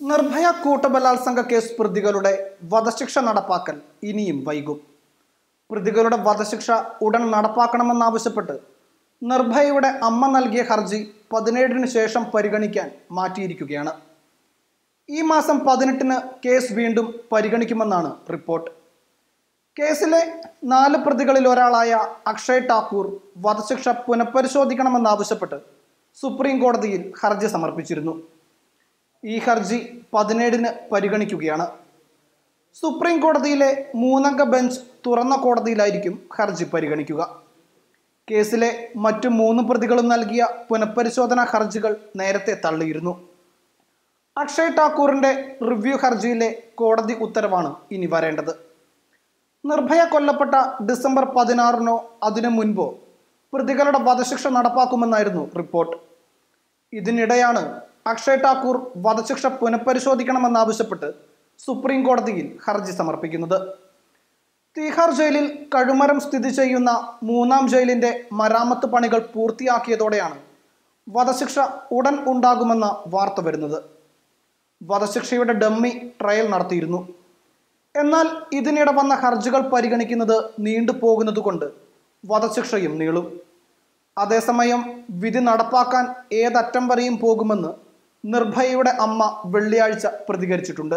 Nirbhaya കൂട്ടബലാത്സംഗ case പ്രതികളുടെ വധശിക്ഷ നടപ്പാക്കൽ ഇനിയും വൈകും പ്രതികളുടെ വധശിക്ഷ ഉടൻ നടപ്പാക്കണമെന്നാവശ്യപ്പെട്ട് നിർഭയയുടെ അമ്മ നൽകിയ ഹർജി പതിനേഴിന് ശേഷം പരിഗണിക്കാൻ മാറ്റിയിരിക്കുകയാണ് ഈ മാസം പതിനെട്ടിന് കേസ് വീണ്ടും പരിഗണിക്കുമെന്നാണ് റിപ്പോർട്ട് കേസിലെ നാല് പ്രതികളിൽ ഒരാളായ അക്ഷയ് ഠാക്കൂർ വധശിക്ഷ പുനഃപരിശോധിക്കണമെന്നാവശ്യപ്പെട്ട് സുപ്രീം കോടതിയിൽ ഹർജി സമർപ്പിച്ചിരുന്നു ഈ ഹർജി പതിനേഴിന് പരിഗണിക്കുകയാണ് സുപ്രീം കോടതിയിലെ മൂന്നംഗ ബെഞ്ച് തുറന്ന കോടതിയിലായിരിക്കും ഹർജി പരിഗണിക്കുക കേസിലെ മറ്റു മൂന്ന് പ്രതികളും നൽകിയ പുനഃപരിശോധനാ ഹർജികൾ നേരത്തെ തള്ളിയിരുന്നു അക്ഷയ് ഠാക്കൂറിന്റെ റിവ്യൂ ഹർജിയിലെ കോടതി ഉത്തരവാണ് ഇനി വരേണ്ടത് നിർഭയ കൊല്ലപ്പെട്ട ഡിസംബർ പതിനാറിനോ അതിനു മുൻപോ പ്രതികളുടെ വധശിക്ഷ നടപ്പാക്കുമെന്നായിരുന്നു റിപ്പോർട്ട് ഇതിനിടെയാണ് അക്ഷയ് ഠാക്കൂർ വധശിക്ഷ പുനഃപരിശോധിക്കണമെന്നാവശ്യപ്പെട്ട് സുപ്രീം കോടതിയിൽ ഹർജി സമർപ്പിക്കുന്നത് തീഹാർ ജയിലിൽ കഴുമരം സ്ഥിതി ചെയ്യുന്ന മൂന്നാം ജയിലിന്റെ മരാമത്ത് പണികൾ പൂർത്തിയാക്കിയതോടെയാണ് വധശിക്ഷ ഉടൻ ഉണ്ടാകുമെന്ന വാർത്ത വരുന്നത് വധശിക്ഷയുടെ ഡമ്മി ട്രയൽ നടത്തിയിരുന്നു എന്നാൽ ഇതിനിടെ വന്ന ഹർജികൾ പരിഗണിക്കുന്നത് നീണ്ടുപോകുന്നത് കൊണ്ട് വധശിക്ഷയും നീളും അതേസമയം വിധി നടപ്പാക്കാൻ ഏതറ്റം വരെയും പോകുമെന്ന് നിർഭയയുടെ അമ്മ വെള്ളിയാഴ്ച പ്രതികരിച്ചിട്ടുണ്ട്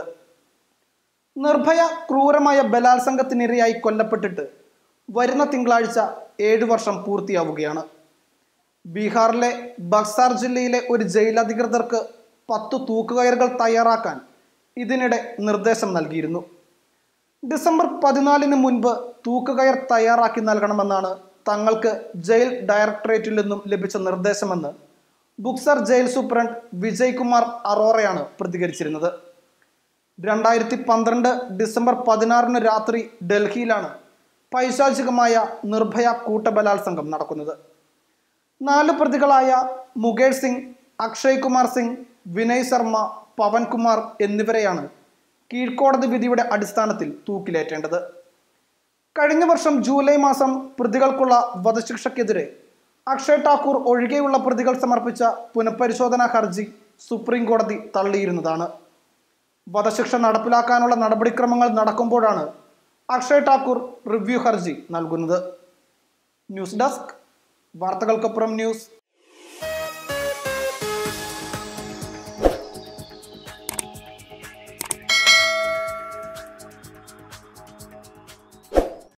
നിർഭയ ക്രൂരമായ ബലാത്സംഗത്തിനിരയായി കൊല്ലപ്പെട്ടിട്ട് വരുന്ന തിങ്കളാഴ്ച ഏഴു വർഷം പൂർത്തിയാവുകയാണ് ബീഹാറിലെ ബക്സാർ ജില്ലയിലെ ഒരു ജയിൽ അധികൃതർക്ക് പത്ത് തൂക്കുകയറുകൾ തയ്യാറാക്കാൻ ഇതിനിടെ നിർദ്ദേശം നൽകിയിരുന്നു ഡിസംബർ പതിനാലിന് മുൻപ് തൂക്കുകയർ തയ്യാറാക്കി നൽകണമെന്നാണ് തങ്ങൾക്ക് ജയിൽ ഡയറക്ടറേറ്റിൽ നിന്നും ലഭിച്ച നിർദ്ദേശമെന്ന് ബുക്സർ ജയിൽ സൂപ്രണ്ട് വിജയ് കുമാർ അറോറയാണ് പ്രതികരിച്ചിരുന്നത് രണ്ടായിരത്തി പന്ത്രണ്ട് ഡിസംബർ പതിനാറിന് രാത്രി ഡൽഹിയിലാണ് പൈശാചികമായ നിർഭയ കൂട്ടബലാത്സംഗം നടക്കുന്നത് നാല് പ്രതികളായ മുകേഷ് സിംഗ് അക്ഷയ് കുമാർ സിംഗ് വിനയ് ശർമ്മ പവൻകുമാർ എന്നിവരെയാണ് കീഴ്ക്കോടതി വിധിയുടെ അടിസ്ഥാനത്തിൽ തൂക്കിലേറ്റേണ്ടത് കഴിഞ്ഞ വർഷം ജൂലൈ മാസം പ്രതികൾക്കുള്ള വധശിക്ഷയ്ക്കെതിരെ അക്ഷയ് ഠാക്കൂർ ഒഴികെയുള്ള പ്രതികൾ സമർപ്പിച്ച പുനഃപരിശോധനാ ഹർജി സുപ്രീം കോടതി തള്ളിയിരുന്നതാണ് വധശിക്ഷ നടപ്പിലാക്കാനുള്ള നടപടിക്രമങ്ങൾ നടക്കുമ്പോഴാണ് അക്ഷയ് ഠാക്കൂർ റിവ്യൂ ഹർജി നൽകുന്നത് ന്യൂസ് ഡെസ്ക് വാർത്തകൾക്കപ്പുറം ന്യൂസ്